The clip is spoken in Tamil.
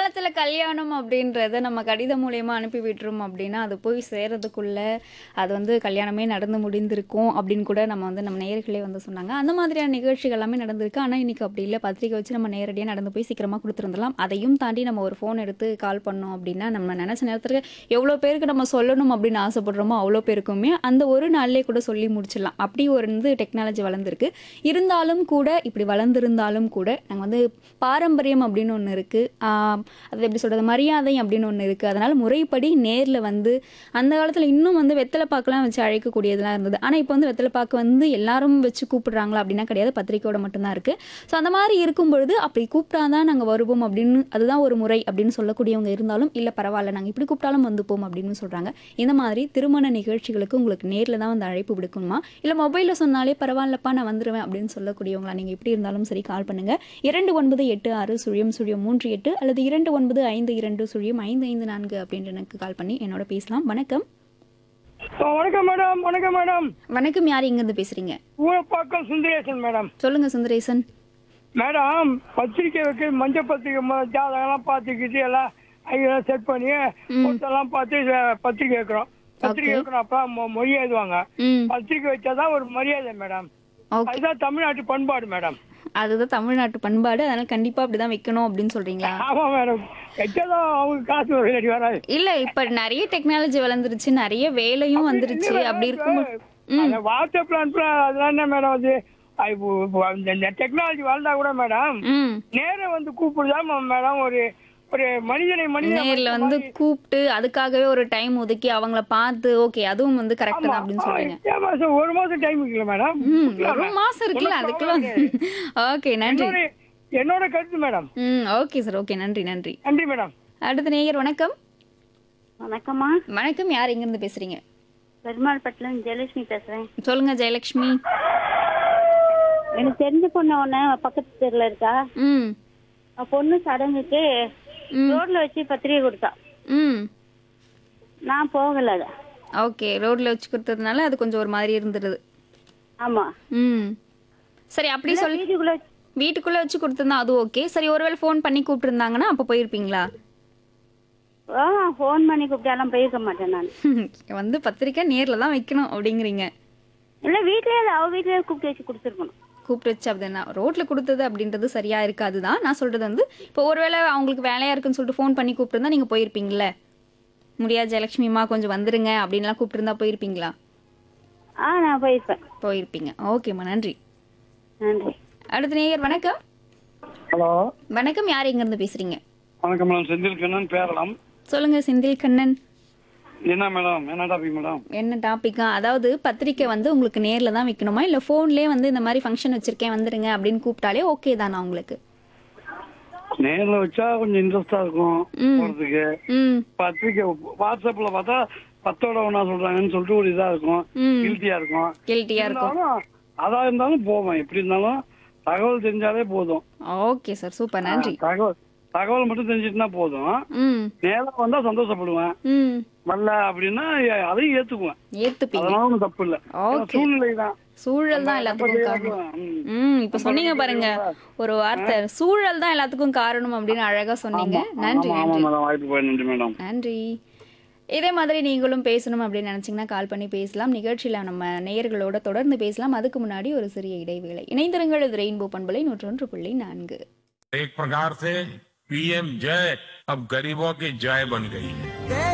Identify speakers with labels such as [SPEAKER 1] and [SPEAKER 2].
[SPEAKER 1] காலத்துல கல்யாணம் அப்படின்றத நம்ம கடிதம் மூலியமா அனுப்பி விட்டுரும் அப்படின்னா அது போய் சேர்றதுக்குள்ள அது வந்து கல்யாணமே நடந்து முடிந்திருக்கும் அப்படின்னு கூட நம்ம வந்து நம்ம நேயர்களே வந்து சொன்னாங்க அந்த மாதிரியான நிகழ்ச்சிகள் எல்லாமே நடந்திருக்கு ஆனா இன்னைக்கு அப்படி இல்லை பத்திரிக்கை வச்சு நம்ம நேரடியாக நடந்து போய் சீக்கிரமா கொடுத்துருந்துடலாம் அதையும் தாண்டி நம்ம ஒரு ஃபோன் எடுத்து கால் பண்ணோம் அப்படின்னா நம்ம நினைச்ச நேரத்துக்கு எவ்வளோ பேருக்கு நம்ம சொல்லணும் அப்படின்னு ஆசைப்படுறோமோ அவ்வளோ பேருக்குமே அந்த ஒரு நாள்லேயே கூட சொல்லி முடிச்சிடலாம் அப்படி ஒரு வந்து டெக்னாலஜி வளர்ந்துருக்கு இருந்தாலும் கூட இப்படி வளர்ந்துருந்தாலும் கூட நாங்கள் வந்து பாரம்பரியம் அப்படின்னு ஒன்று இருக்குது அது எப்படி சொல்கிறது மரியாதை அப்படின்னு ஒன்று இருக்குது அதனால் முறைப்படி நேரில் வந்து அந்த காலத்தில் இன்னும் வந்து வெத்தலை பாக்கெலாம் வச்சு அழைக்கக்கூடியதெல்லாம் இருந்தது ஆனால் இப்போ வந்து வெத்தலை பாக்கு வந்து எல்லாரும் வச்சு கூப்பிடுறாங்களா அப்படின்னா கிடையாது பத்திரிக்கையோட மட்டும்தான் இருக்குது ஸோ அந்த மாதிரி இருக்கும் பொழுது அப்படி கூப்பிட்டாதான் நாங்கள் வருவோம் அப்படின்னு அதுதான் ஒரு முறை அப்படின்னு சொல்லக்கூடியவங்க இருந்தாலும் இல்லை பரவாயில்ல நாங்கள் இப்படி கூப்பிட்டாலும் வந்துப்போம் அப்படின்னு சொல்கிறாங்க இந்த மாதிரி திருமண நிகழ்ச்சிகளுக்கு உங்களுக்கு நேரில் தான் வந்து அழைப்பு விடுக்கணுமா இல்லை மொபைலில் சொன்னாலே பரவாயில்லப்பா நான் வந்துடுவேன் அப்படின்னு சொல்லக்கூடியவங்களா நீங்கள் எப்படி இருந்தாலும் சரி கால் பண்ணுங்கள் இரண்டு ஒன்பது எட்டு ஆறு சுழியம் சுழியம் மூன்று எட்டு அல்லது இரண்டு ஒன்பது ஐந்து இரண்டு சுழியம் ஐந்து ஐந்து நான்கு அப்படின்ற எனக்கு கால் பண்ணி என்னோட பேசலாம் வணக்கம்
[SPEAKER 2] ஆ, வணக்கம் மேடம் வணக்கம் மேடம்
[SPEAKER 1] வணக்கம் யார் இங்கேருந்து பேசுகிறீங்க
[SPEAKER 2] ஊரப்பாக்கம் சுந்தரேசன் மேடம்
[SPEAKER 1] சொல்லுங்கள் சுந்தரேசன்
[SPEAKER 2] மேடம் பத்திரிக்கை வைக்க மஞ்சள் பத்திரிக்கை ம- ஜாதகம்லாம் பார்த்துக்கிட்டு எல்லாம் ஐயெல்லாம் செட் பண்ணி பொருத்தெல்லாம் பார்த்து அஹ், பத்திரிக்கை வைக்கிறோம் பத்திரிக்கை
[SPEAKER 1] Okay.
[SPEAKER 2] வைக்கிறோம் அப்ப மொ- மொழி எழுதுவாங்க
[SPEAKER 1] ம்
[SPEAKER 2] பத்திரிக்கை வச்சாதான் ஒரு மரியாதை மேடம்
[SPEAKER 1] ஓகே
[SPEAKER 2] அதுதான் தமிழ்நாட்டு பண்பாடு மேடம்
[SPEAKER 1] அதுதான் தமிழ்நாட்டு பண்பாடு அதனால் கண்டிப்பாக அப்படி தான் வைக்கணும் அப்படின்னு சொல்கிறீங்களா
[SPEAKER 2] ஆமா மேடம் வச்சாதான் அவங்க காசு ஒரு இல்லாட்டி வராது
[SPEAKER 1] இல்ல இப்ப நிறைய டெக்னாலஜி வளர்ந்துருச்சு நிறைய வேலையும் வந்துருச்சு அப்படி இருக்கும்போது
[SPEAKER 2] அந்த வாட்ஸ்அப்ல அனுப்புற அதெல்லாம் என்ன மேடம் அது அது இப்போ- இப்போ இந்த டெக்னாலஜி வளர்ந்தா கூட மேடம்
[SPEAKER 1] ம்
[SPEAKER 2] நேரா வந்து கூப்பிடுதான் மேடம் ஒரு ஒரு மனிதனை மனிதனை
[SPEAKER 1] நேர்ல வந்து கூப்பிட்டு அதுக்காகவே ஒரு டைம் ஒதுக்கி அவங்கள பார்த்து ஓகே அதுவும் வந்து கரெக்ட் தான் அப்படின்னு சொல்றீங்க
[SPEAKER 2] ஆ, மாசம் ஒரு மாசம் டைம் இருக்குல்ல மேடம்
[SPEAKER 1] ம் ஒரு மாசம் இருக்குல்ல அதுக்கெல்லாம் ஓகே நன்றி
[SPEAKER 2] என்னோட என்னோட கருத்து மேடம்
[SPEAKER 1] ம் ஓகே சார் ஓகே நன்றி நன்றி
[SPEAKER 2] நன்றி மேடம்
[SPEAKER 1] அடுத்த நேயர் வணக்கம்
[SPEAKER 3] வணக்கம்மா
[SPEAKER 1] வணக்கம் யார் எங்கிருந்து பேசுறீங்க
[SPEAKER 3] பெருமாள் பட்டில ஜெயலட்சுமி பேசுறேன்
[SPEAKER 1] சொல்லுங்க ஜெயலட்சுமி
[SPEAKER 3] எனக்கு தெரிஞ்ச பொண்ணு ஒண்ணு பக்கத்து தெருல இருக்கா
[SPEAKER 1] ம்
[SPEAKER 3] அவ பொண்ணு சடங்குக்கு
[SPEAKER 1] ம்.
[SPEAKER 3] ரோட்ல வச்சு பத்திரிகை கொடுத்தா
[SPEAKER 1] ம்
[SPEAKER 3] நான் போகல அத
[SPEAKER 1] ஓகே ரோட்ல வச்சு கொடுத்ததுனால அது கொஞ்சம் ஒரு மாதிரி இருந்துருது
[SPEAKER 3] ஆமா
[SPEAKER 1] ம் சரி அப்படி சொல்லி
[SPEAKER 3] வீட்டுக்குள்ள
[SPEAKER 1] வீட்டுக்குள்ள வச்சு கொடுத்துருந்தா அது ஓகே சரி ஒருவேளை ஃபோன் பண்ணி கூப்பிட்டுருந்தாங்கன்னா அப்போ போயிருப்பீங்களா
[SPEAKER 3] ஃபோன் பண்ணி கூப்பிட்டாலும் போயிருக்க மாட்டேன் நான்
[SPEAKER 1] வந்து பத்திரிக்கை நேர்ல தான் வைக்கணும் அப்படிங்கிறீங்க
[SPEAKER 3] இல்ல வீட்லயே அது அவ வீட்லயே கூப்பிட்டு வச்சு கொடுத்துருக்கணும்
[SPEAKER 1] கூப்பிட்டு வச்சு அப்படின்னா ரோட்ல கொடுத்தது அப்படின்றது சரியா இருக்காது தான் நான் சொல்றது வந்து இப்போ ஒருவேளை அவங்களுக்கு வேலையா இருக்குன்னு சொல்லிட்டு ஃபோன் பண்ணி கூப்பிட்டுருந்தா நீங்க போயிருப்பீங்கல்ல முடியாது ஜெயலட்சுமிமா கொஞ்சம் வந்துருங்க அப்படின்லாம் கூப்பிட்டுருந்தா போயிருப்பீங்களா
[SPEAKER 3] ஆ நான் போயிருப்பேன்
[SPEAKER 1] போயிருப்பீங்க ஓகேம்மா நன்றி
[SPEAKER 3] நன்றி
[SPEAKER 1] அடுத்த நேயர் வணக்கம்
[SPEAKER 2] ஹலோ
[SPEAKER 1] வணக்கம் யார் எங்க இருந்து பேசுறீங்க
[SPEAKER 2] வணக்கம் மேடம் செந்தில் கண்ணன் பேரலாம்
[SPEAKER 1] சொல்லுங்க செந்தில் கண்ணன்
[SPEAKER 2] என்ன மேடம் என்ன டாபிக் மேடம்
[SPEAKER 1] என்ன டாபிக்கா அதாவது பத்திரிக்கை வந்து உங்களுக்கு நேர்ல தான் வைக்கணுமா இல்ல போன்லயே வந்து இந்த மாதிரி ஃபங்க்ஷன் வச்சிருக்கேன் வந்துருங்க அப்படின்னு கூப்பிட்டாலே ஓகே தானா உங்களுக்கு
[SPEAKER 2] நேர்ல வச்சா கொஞ்சம் இன்ட்ரெஸ்டா இருக்கும்
[SPEAKER 1] ம்.
[SPEAKER 2] போறதுக்கு
[SPEAKER 1] ம்
[SPEAKER 2] பத்திரிக்கை வாட்ஸ்அப்ல பார்த்தா பத்தோட ஒண்ணா சொல்றாங்கன்னு சொல்லிட்டு ஒரு இதா இருக்கும்
[SPEAKER 1] ம்
[SPEAKER 2] கில்ட்டியா இருக்கும்
[SPEAKER 1] கில்ட்டியா இருக்கும்
[SPEAKER 2] இருந்தாலும் அதா இருந்தாலும் போவேன் எப்படி இருந்தாலும் தகவல் தெரிஞ்சாலே போதும்
[SPEAKER 1] ஓகே சார் சூப்பர் நன்றி
[SPEAKER 2] தகவல் தகவல் மட்டும் தெரிஞ்சிட்டுனா போதும்
[SPEAKER 1] ம்
[SPEAKER 2] நேரா வந்தா சந்தோஷப்படுவேன்
[SPEAKER 1] ம்
[SPEAKER 2] வரல அப்படின்னா எ- அதையும் ஏத்துக்குவேன்
[SPEAKER 1] ஏத்துப்பீங்க
[SPEAKER 2] அதனால ஒண்ணும் தப்பு இல்ல
[SPEAKER 1] ஓகே
[SPEAKER 2] சூழ்நிலை தான்
[SPEAKER 1] சூழல் தான் எல்லாத்துக்கும் காரணம் ம் இப்ப சொன்னீங்க பாருங்க ஒரு வார்த்தை சூழல் தான் எல்லாத்துக்கும் காரணம் அப்படின்னு அழகா சொன்னீங்க நன்றி
[SPEAKER 2] ஆமா
[SPEAKER 1] நன்றி
[SPEAKER 2] மேடம் வாய்ப்பு போய் நன்றி மேடம்
[SPEAKER 1] நன்றி இதே மாதிரி நீங்களும் பேசணும் அப்படின்னு நினைச்சீங்கன்னா கால் பண்ணி பேசலாம் நிகழ்ச்சியில நம்ம நேயர்களோட தொடர்ந்து பேசலாம் அதுக்கு முன்னாடி ஒரு சிறிய இடைவேளை இணைந்திருங்கள் இது ரெயின்போ பண்பலை நூற்றொன்று புள்ளி நான்கு
[SPEAKER 4] एक प्रकार से पीएम जय अब गरीबों की जय बन गई है